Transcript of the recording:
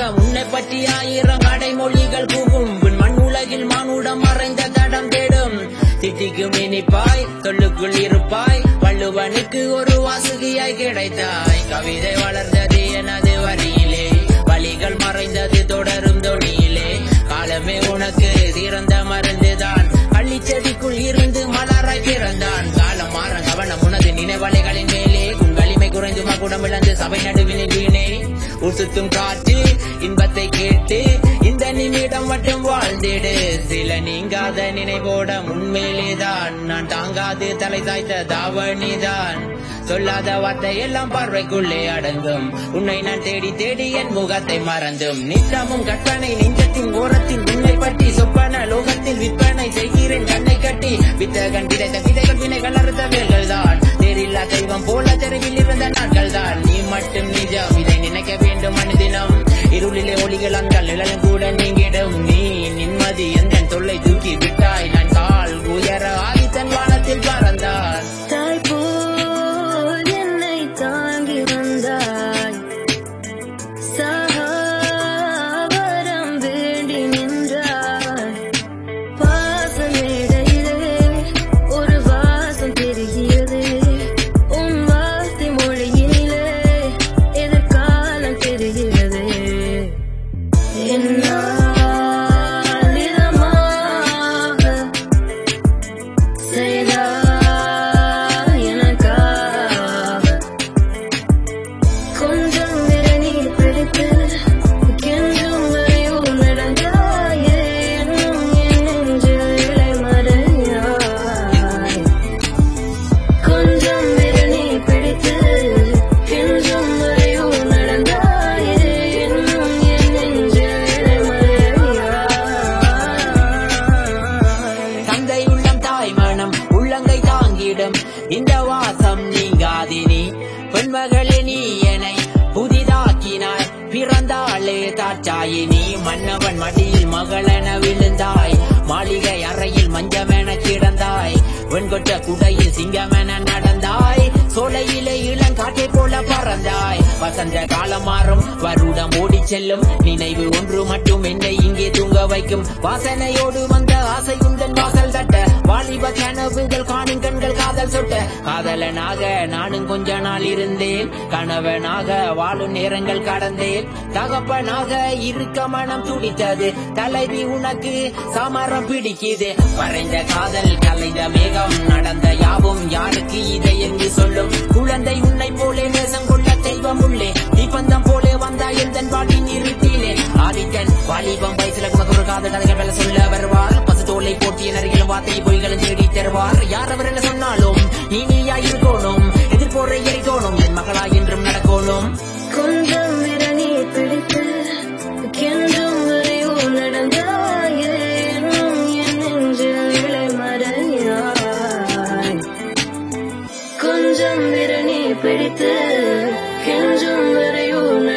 உலகம் உன்னை பற்றி ஆயிரம் அடைமொழிகள் கூவும் உன் மண் உலகில் மானுடம் மறைந்த தடம் தேடும் திட்டிக்கும் இனிப்பாய் தொல்லுக்குள் இருப்பாய் வள்ளுவனுக்கு ஒரு வாசுகியாய் கிடைத்தாய் கவிதை வளர்ந்தது எனது வரியிலே வழிகள் மறைந்தது தொடரும் தொனியிலே காலமே உனக்கு திறந்த மருந்துதான் கள்ளி செடிக்குள் இருந்து மலராய் பிறந்தான் காலம் மாற கவனம் உனது நினைவலைகளின் மேலே உன் வலிமை குறைந்து மகுடம் இழந்து சபை நடுவினை வீணே உசுத்தும் காற்று இன்பத்தை கேட்டு இந்த நிமிடம் மட்டும் வாழ்ந்திடு சில நீங்காத நினைவோட உண்மையிலேதான் நான் தாங்காது தலை சாய்த்த தாவணிதான் சொல்லாத வார்த்தை எல்லாம் பார்வைக்குள்ளே அடங்கும் உன்னை நான் தேடி தேடி என் முகத்தை மறந்தும் நித்தமும் கற்பனை நெஞ்சத்தின் ஓரத்தின் உன்னை பற்றி சொப்பன லோகத்தில் விற்பனை செய்கிறேன் கண்ணை கட்டி வித்தகன் கிடைத்த விதைகள் வினைகள் அறுத்த வேல்கள் தான் தேரில்லா தெய்வம் போல தெருவில் இருந்த நாட்கள் தான் நீ மட்டும் நிஜம் இதை நினைக்க வேண்டும் அனுதினம் இருளிலே ஒளிகள் அங்கள் நிழலும் கூட நீங்கிடும் நீ நிம்மதி எந்த தொல்லை தூக்கி விட்டாய் நான் கால் உயர ஆதித்தன் வானத்தில் பறந்தார் தாய் போல் என்னை தாங்கி வந்தாய் சகாவரம் வேண்டி நின்றாய் பாசமேடையிலே ஒரு வாசம் தெரிகிறது உன் வார்த்தை மொழியிலே எதிர்காலம் தெரிகிறது என்னால் இதமாக செய்தாய் எனக்காக. கொஞ்சம் விரணி பிடித்து கெஞ்சும் வரையும் நடந்தாயே இன்னும் என் நெஞ்சில் இளைமறையாய். கொஞ்சம் விரணி பிடித்து கெஞ்சும் வரையும் நடந்தாயே இன்னும் என் நெஞ்சில் இளைமறையாய். தந்தை உள்ளம் தாய் மனம் உள்ளங்கை தாங்கிடும் இந்த வாசம் நீங்காதினி பெண்மகளே நீ என்னை புதிதாக்கினாய் பிறந்தாளே தாச்சாயினி மன்னவன் மடியில் மகளென விழுந்தாய் மாளிகை அறையில் மஞ்சமென கிடந்தாய் வெண்கொட்ட குடையில் சிங்கமென நடந்தாய் சோலையிலே இளங்காற்றை போல பறந்தாய் வசந்த காலம் மாறும் வருடம் ஓடி செல்லும் நினைவு ஒன்று மட்டும் என்னை இங்கே தூங்க வைக்கும் வாசனையோடு வந்த ஆசை உந்தன் வாசல் தட்ட வாலிப கனவுகள் காணும் கண்கள் காதல் சொட்ட காதலனாக நானும் கொஞ்ச நாள் இருந்தேன் கணவனாக வாழும் நேரங்கள் கடந்தேன் தகப்பனாக இருக்க மனம் துடித்தது தலைவி உனக்கு சமரம் பிடிக்குது வரைந்த காதல் கலைந்த மேகம் நடந்த யாவும் யாருக்கு இதை என்று சொல்லும் குழந்தை உன்னை போலே நேசம் கொண்ட தெய்வம் உள்ளே தீபந்தம் போலே வந்தா எந்த பாட்டின் இருட்டிலே ஆதித்தன் வாலிபம் வயசுல உனக்கு ஒரு காதல் கதைகள் வேலை சொல்ல வருவார் பசு தோலை போட்டிய நரிகளும் வார்த்தை பொய்களும் தேடி தருவார் யார் அவர் என்ன சொன்னாலும் நீ நீயா இருக்கணும் எதிர்போரை எரிக்கணும் என் மகளா என்றும் நடக்கணும் கொஞ்சம் விரணி பிடித்து கெஞ்சும் வரையும் நடந்தாயே இன்னும் என் நெஞ்சில் இளைமறையாய். கொஞ்சம் விரணி பிடித்து கெஞ்சும் வரையும்